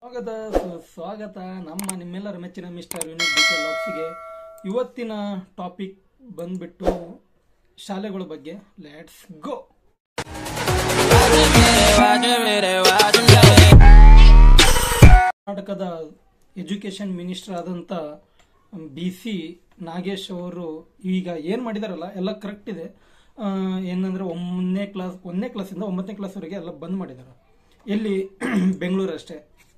ಸ್ವಾಗತ ಸ್ವಾಗತ ನಮ್ಮ ನಿಮ್ಮೆಲ್ಲರ ಮೆಚ್ಚಿನ ಮಿಸ್ಟರ್ ಯೂನಿಕ್ ಡಿ ಲಾಕ್ಸಿಗೆ ಇವತ್ತಿನ ಟಾಪಿಕ್ ಬಂದ್ಬಿಟ್ಟು ಶಾಲೆಗಳ ಬಗ್ಗೆ ಲೆಟ್ಸ್ ಗೋ ಕರ್ನಾಟಕದ ಎಜುಕೇಶನ್ ಮಿನಿಸ್ಟರ್ ಆದಂತ ಬಿ ಸಿ ನಾಗೇಶ್ ಅವರು ಈಗ ಏನ್ ಮಾಡಿದಾರಲ್ಲ ಎಲ್ಲ ಕರೆಕ್ಟ್ ಇದೆ ಆ, ಏನಂದ್ರೆ ಒಂದನೇ ಕ್ಲಾಸ್ ಒಂದನೇ ಕ್ಲಾಸಿಂದ ಒಂಬತ್ತನೇ ಕ್ಲಾಸ್ವರೆಗೆ ಎಲ್ಲ ಬಂದ್ ಮಾಡಿದ್ದಾರೆ ಎಲ್ಲಿ ಬೆಂಗಳೂರು ಅಷ್ಟೇ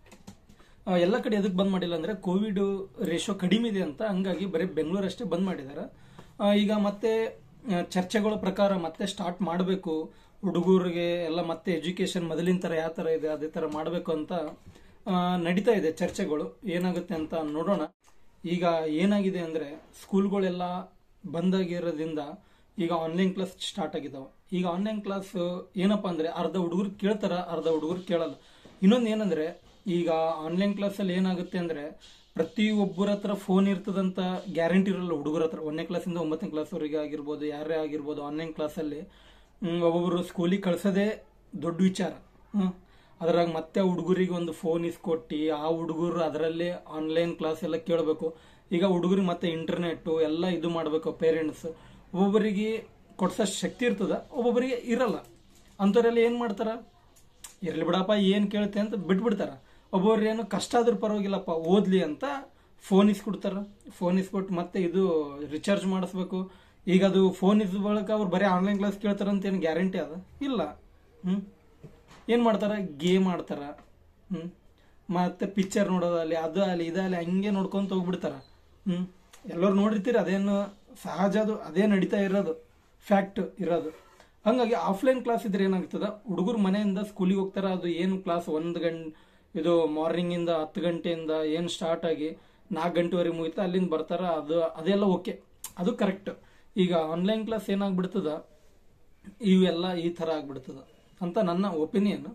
ಆ, ಎಲ್ಲ ಕಡೆ ಎದಕ್ಕೆ ಬಂದ್ ಮಾಡಿಲ್ಲ ಅಂದ್ರೆ ಕೋವಿಡ್ ರೇಷೋ ಕಡಿಮೆ ಇದೆ ಅಂತ ಹಂಗಾಗಿ ಬರೀ ಬೆಂಗಳೂರು ಅಷ್ಟೇ ಬಂದ್ ಮಾಡಿದ್ದಾರೆ ಆ, ಈಗ ಮತ್ತೆ ಆ, ಚರ್ಚೆಗಳ ಪ್ರಕಾರ ಮತ್ತೆ ಸ್ಟಾರ್ಟ್ ಮಾಡಬೇಕು ಹುಡುಗರಿಗೆ ಎಲ್ಲ ಮತ್ತೆ ಎಜುಕೇಶನ್ ಮೊದಲಿನ ತರ ಯಾವ ತರ ಇದೆ ಅದೇ ತರ ಮಾಡಬೇಕು ಅಂತ ಆ, ನಡೀತಾ ಇದೆ ಚರ್ಚೆಗಳು ಏನಾಗುತ್ತೆ ಅಂತ ನೋಡೋಣ ಈಗ ಏನಾಗಿದೆ ಅಂದ್ರೆ ಸ್ಕೂಲ್ಗಳೆಲ್ಲ ಬಂದಾಗಿರೋದ್ರಿಂದ ಈಗ ಆನ್ಲೈನ್ ಕ್ಲಾಸ್ ಸ್ಟಾರ್ಟ್ ಆಗಿದಾವೆ ಈಗ ಆನ್ಲೈನ್ ಕ್ಲಾಸ್ ಏನಪ್ಪಾ ಅಂದ್ರೆ ಅರ್ಧ ಹುಡುಗರು ಕೇಳ್ತಾರ ಅರ್ಧ ಹುಡುಗರು ಕೇಳಲ್ಲ ಇನ್ನೊಂದು ಏನಂದ್ರೆ ಈಗ ಆನ್ಲೈನ್ ಕ್ಲಾಸ್ ಅಲ್ಲಿ ಏನಾಗುತ್ತೆ ಅಂದ್ರೆ ಪ್ರತಿ ಒಬ್ಬರ ಹತ್ರ ಫೋನ್ ಇರ್ತದಂತ ಗ್ಯಾರಂಟಿ ಇರಲ್ಲ ಹುಡುಗರ ಹತ್ರ ಒಂದನೇ ಕ್ಲಾಸಿಂದ ಒಂಬತ್ತನೇ ಕ್ಲಾಸ್ ವರೆಗೆ ಆಗಿರ್ಬೋದು ಯಾರೇ ಆಗಿರ್ಬೋದು ಆನ್ಲೈನ್ ಕ್ಲಾಸ್ ಅಲ್ಲಿ ಹ್ಮ್, ಒಬ್ಬೊಬ್ರು ಸ್ಕೂಲಿಗೆ ಕಳ್ಸೋದೇ ದೊಡ್ಡ ವಿಚಾರ ಹ್ಮ್. ಅದ್ರಾಗ ಮತ್ತೆ ಹುಡುಗರಿಗೆ ಒಂದು ಫೋನ್ ಇಸ್ಕೊಟ್ಟು ಆ ಹುಡುಗರು ಅದರಲ್ಲೇ ಆನ್ಲೈನ್ ಕ್ಲಾಸ್ ಎಲ್ಲ ಕೇಳಬೇಕು ಈಗ ಹುಡುಗರಿಗೆ ಮತ್ತೆ ಇಂಟರ್ನೆಟ್ ಎಲ್ಲ ಇದು ಮಾಡಬೇಕು ಪೇರೆಂಟ್ಸ್ ಒಬ್ಬೊಬ್ಬರಿಗೆ ಕೊಡ್ಸೋ ಶಕ್ತಿ ಇರ್ತದ ಒಬ್ಬೊಬ್ಬರಿಗೆ ಇರಲ್ಲ ಅಂಥವ್ರೆಲ್ಲ ಏನ್ ಮಾಡ್ತಾರ ಇರ್ಲಿ ಬಿಡಪ್ಪ ಏನ್ ಕೇಳುತ್ತೆ ಅಂತ ಬಿಟ್ಬಿಡ್ತಾರ ಒಬ್ಬೊಬ್ರು ಏನು ಕಷ್ಟ ಆದ್ರೂ ಪರವಾಗಿಲ್ಲಪ್ಪ ಓದ್ಲಿ ಅಂತ ಫೋನ್ ಇಸ್ಕೊಡ್ತಾರ ಫೋನ್ ಇಸ್ಕೊಟ್ಟು ಮತ್ತೆ ಇದು ರಿಚಾರ್ಜ್ ಮಾಡಿಸ್ಬೇಕು ಈಗ ಅದು ಫೋನ್ ಇಸ್ ಬಳಕ ಅವ್ರು ಬರೀ ಆನ್ಲೈನ್ ಕ್ಲಾಸ್ ಕೇಳ್ತಾರ ಅಂತ ಏನು ಗ್ಯಾರಂಟಿ ಅದ ಇಲ್ಲ ಹ್ಮ್ ಏನ್ ಮಾಡ್ತಾರ ಗೇಮ್ ಆಡ್ತಾರ ಹ್ಮ್ ಮತ್ತೆ ಪಿಕ್ಚರ್ ನೋಡೋದಲ್ಲಿ ಅದು ಅಲ್ಲಿ ಇದಲ್ಲಿ ಹಂಗೆ ನೋಡ್ಕೊಂತ ಹೋಗ್ಬಿಡ್ತಾರ ಹ್ಮ್ ಎಲ್ಲರೂ ನೋಡಿರ್ತೀರಿ ಅದೇನು ಸಹಜ ಅದು ಅದೇ ನಡೀತಾ ಇರೋದು ಫ್ಯಾಕ್ಟ್ ಇರೋದು ಹಂಗಾಗಿ ಆಫ್ಲೈನ್ ಕ್ಲಾಸ್ ಇದ್ರೆ ಏನಾಗ್ತದ ಹುಡುಗರು ಮನೆಯಿಂದ ಸ್ಕೂಲಿಗೆ ಹೋಗ್ತಾರ ಅದು ಏನು ಕ್ಲಾಸ್ ಒಂದ್ ಗಂಟೆ ಇದು ಮಾರ್ನಿಂಗ್ ಇಂದ ಹತ್ತು ಗಂಟೆಯಿಂದ ಏನ್ ಸ್ಟಾರ್ಟ್ ಆಗಿ ನಾಲ್ಕು ಗಂಟೆವರೆಗೆ ಮುಗಿತಾ ಅಲ್ಲಿಂದ ಬರ್ತಾರ ಅದು ಅದೆಲ್ಲ ಓಕೆ ಅದು ಕರೆಕ್ಟ್ ಈಗ ಆನ್ಲೈನ್ ಕ್ಲಾಸ್ ಏನಾಗ್ಬಿಡ್ತದ ಇವೆಲ್ಲ ಈ ತರ ಆಗ್ಬಿಡ್ತದ ಅಂತ ನನ್ನ ಒಪಿನಿಯನ್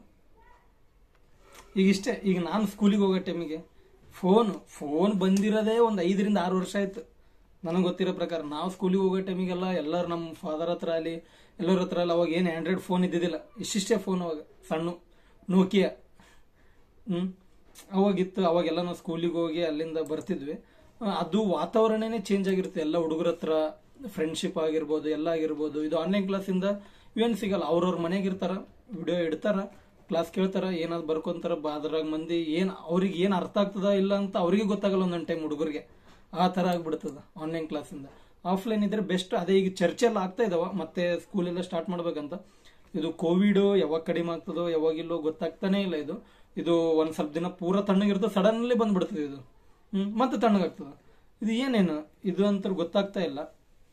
ಈಗ ಇಷ್ಟೇ ಈಗ ನಾನು ಸ್ಕೂಲಿಗೆ ಹೋಗೋ ಟೈಮಿಗೆ ಫೋನ್ ಫೋನ್ ಬಂದಿರೋದೇ ಒಂದು ಐದರಿಂದ ಆರು ವರ್ಷ ಆಯ್ತು ನನಗೆ ಗೊತ್ತಿರೋ ಪ್ರಕಾರ ನಾವು ಸ್ಕೂಲಿಗೆ ಹೋಗೋ ಟೈಮಿಗೆಲ್ಲ ಎಲ್ಲರೂ ನಮ್ಮ ಫಾದರ್ ಹತ್ರ ಅಲ್ಲಿ ಎಲ್ಲರ ಹತ್ರ ಅಲ್ಲಿ ಅವಾಗ ಏನು ಆಂಡ್ರಾಯ್ಡ್ ಫೋನ್ ಇದ್ದಿದ್ದಿಲ್ಲ ಇಷ್ಟಿಷ್ಟೇ ಫೋನ್ ಅವಾಗ ಸಣ್ಣ ನೋಕಿಯಾ ಹ್ಮ್ ಅವಾಗಿತ್ತು ಅವಾಗೆಲ್ಲ ನಾವು ಸ್ಕೂಲಿಗೆ ಹೋಗಿ ಅಲ್ಲಿಂದ ಬರ್ತಿದ್ವಿ ಆ, ಅದು ವಾತಾವರಣನೇ ಚೇಂಜ್ ಆಗಿರುತ್ತೆ ಎಲ್ಲ ಹುಡುಗರ ಹತ್ರ ಫ್ರೆಂಡ್ಶಿಪ್ ಆಗಿರ್ಬೋದು ಎಲ್ಲ ಆಗಿರ್ಬೋದು ಇದು ಆನ್ಲೈನ್ ಕ್ಲಾಸಿಂದ ಇವೇನು ಸಿಗಲ್ಲ ಅವ್ರವ್ರ ಮನೆಗೆ ಇರ್ತಾರ ವಿಡಿಯೋ ಇಡ್ತಾರ ಕ್ಲಾಸ್ ಕೇಳ್ತಾರ ಏನಾದ್ರು ಬರ್ಕೊಂತಾರ ಬ- ಅದ್ರಾಗ ಮಂದಿ ಏನ್ ಅವ್ರಿಗೆ ಏನ್ ಅರ್ಥ ಆಗ್ತದ ಇಲ್ಲ ಅಂತ ಅವ್ರಿಗೆ ಗೊತ್ತಾಗಲ್ಲ ಒಂದೊಂದು ಟೈಮ್ ಹುಡುಗರಿಗೆ ಆ ತರ ಆಗ್ಬಿಡ್ತದ ಆನ್ಲೈನ್ ಕ್ಲಾಸಿಂದ ಆಫ್ಲೈನ್ ಇದ್ರೆ ಬೆಸ್ಟ್ ಅದೇ ಈಗ ಚರ್ಚೆ ಎಲ್ಲ ಆಗ್ತಾ ಇದಾವ ಮತ್ತೆ ಸ್ಕೂಲ್ ಎಲ್ಲ ಸ್ಟಾರ್ಟ್ ಮಾಡ್ಬೇಕಂತ ಇದು ಕೋವಿಡ್ ಯಾವಾಗ ಕಡಿಮೆ ಆಗ್ತದೋ ಯಾವಾಗಿಲ್ಲೋ ಗೊತ್ತಾಗ್ತಾನೆ ಇಲ್ಲ ಇದು ಇದು ಒಂದ್ ಸ್ವಲ್ಪ ದಿನ ಪೂರ ತಣ್ಣಗಿರ್ತದೆ ಸಡನ್ಲಿ ಬಂದ್ಬಿಡ್ತದೆ ಇದು ಹ್ಮ್ ಮತ್ತೆ ತಣ್ಣಗಾಗ್ತದ ಇದು ಏನೇನು ಇದು ಅಂತ ಗೊತ್ತಾಗ್ತಾ ಇಲ್ಲ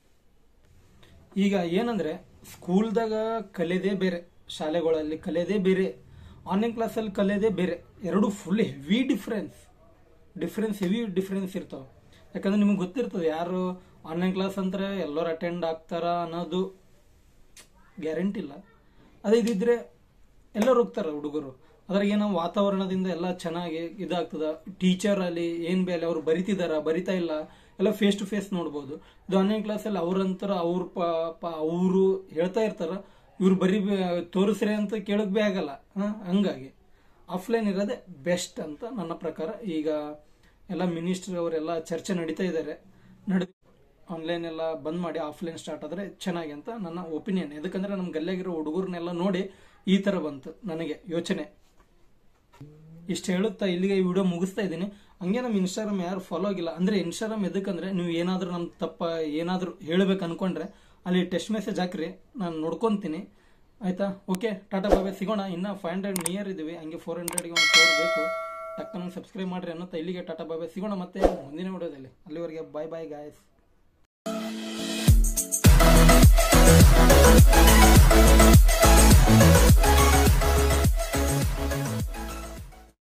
ಈಗ ಏನಂದ್ರೆ ಸ್ಕೂಲ್ದಾಗ ಕಲಿಯೋದೇ ಬೇರೆ ಶಾಲೆಗಳಲ್ಲಿ ಕಲಿಯೋದೇ ಬೇರೆ ಆನ್ಲೈನ್ ಕ್ಲಾಸಲ್ಲಿ ಕಲಿಯೋದೇ ಬೇರೆ ಎರಡು full heavy difference difference heavy difference ಇರ್ತಾವ ಯಾಕಂದ್ರೆ ನಿಮ್ಗೆ ಗೊತ್ತಿರ್ತದೆ ಯಾರು ಆನ್ಲೈನ್ ಕ್ಲಾಸ್ ಅಂದ್ರೆ ಎಲ್ಲರೂ ಅಟೆಂಡ್ ಆಗ್ತಾರ ಅನ್ನೋದು ಗ್ಯಾರಂಟಿ ಇಲ್ಲ ಅದೇ ಇದಿದ್ರೆ ಎಲ್ಲರೂ ಹೋಗ್ತಾರ ಹುಡುಗರು ಅದ್ರಾಗ ಏನೋ ವಾತಾವರಣದಿಂದ ಎಲ್ಲ ಚೆನ್ನಾಗಿ ಇದಾಗ್ತದ ಟೀಚರ್ ಅಲ್ಲಿ ಏನ್ ಬೇಲೆ ಅವ್ರು ಬರಿತಿದಾರ ಬರಿತಾ ಇಲ್ಲ ಎಲ್ಲ ಫೇಸ್ ಟು ಫೇಸ್ ನೋಡ್ಬೋದು ಇದು ಆನ್ಲೈನ್ ಕ್ಲಾಸಲ್ಲಿ ಅವ್ರಂತರ ಅವ್ರ ಪಾಪ ಅವರು ಹೇಳ್ತಾ ಇರ್ತಾರ ಇವ್ರು ಬರಿ ತೋರಿಸ್ರಿ ಅಂತ ಕೇಳಕ್ ಬಿ ಆಗಲ್ಲ ಹ? ಹಂಗಾಗಿ ಆಫ್ಲೈನ್ ಇರೋದೇ ಬೆಸ್ಟ್ ಅಂತ ನನ್ನ ಪ್ರಕಾರ ಈಗ ಎಲ್ಲ ಮಿನಿಸ್ಟರ್ ಅವರೆಲ್ಲ ಚರ್ಚೆ ನಡೀತಾ ಇದ್ದಾರೆ ನಡೆದು ಆನ್ಲೈನ್ ಎಲ್ಲ ಬಂದ್ ಮಾಡಿ ಆಫ್ಲೈನ್ ಸ್ಟಾರ್ಟ್ ಆದ್ರೆ ಚೆನ್ನಾಗಿ ಅಂತ ನನ್ನ ಒಪಿನಿಯನ್ ಯಾಕಂದ್ರೆ ನಮ್ ಗಲ್ಲಾಗಿರೋ ಹುಡುಗರನ್ನೆಲ್ಲ ನೋಡಿ ಈ ತರ ಬಂತು ನನಗೆ ಯೋಚನೆ ಇಷ್ಟು ಹೇಳುತ್ತಾ ಇಲ್ಲಿಗೆ ಈ ವಿಡಿಯೋ ಮುಗಿಸ್ತಾ ಇದ್ದೀನಿ ಹಂಗೆ ನಮ್ಮ ಇನ್ಸ್ಟಾಗ್ರಾಮ್ ಯಾರು ಫಾಲೋ ಆಗಿಲ್ಲ ಅಂದ್ರೆ ಇನ್ಸ್ಟಾಗ್ರಾಮ್ ಎದಕ್ಕಂದ್ರೆ ನೀವು ಏನಾದ್ರೂ ನಮ್ ತಪ್ಪ ಏನಾದ್ರೂ ಹೇಳ್ಬೇಕು ಅನ್ಕೊಂಡ್ರೆ ಅಲ್ಲಿ ಟೆಕ್ಸ್ಟ್ ಮೆಸೇಜ್ ಹಾಕ್ರಿ ನಾನು ನೋಡ್ಕೊಂತೀನಿ ಆಯ್ತಾ ಓಕೆ ಟಾಟಾ ಬಾಬೆ ಸಿಗೋಣ ಇನ್ನ ಫೈವ್ ಹಂಡ್ರೆಡ್ ನಿಯರ್ ಇದೀವಿ ಹಂಗೆ ಫೋರ್ ಹಂಡ್ರೆಡ್ಗೆ ಒಂದು ಫೋರ್ ಬೇಕು ಟಕ್ಕನ ಸಬ್ಸ್ಕ್ರೈಬ್ ಮಾಡ್ರಿ ಅನ್ನೋತಾ ಇಲ್ಲಿಗೆ ಟಾಟಾ ಬಾಬೆ ಸಿಗೋಣ ಮತ್ತೆ ಮುಂದಿನ ವಿಡಿಯೋದಲ್ಲಿ ಅಲ್ಲಿವರೆಗೆ ಬಾಯ್ ಬಾಯ್ ಗಾಯಸ್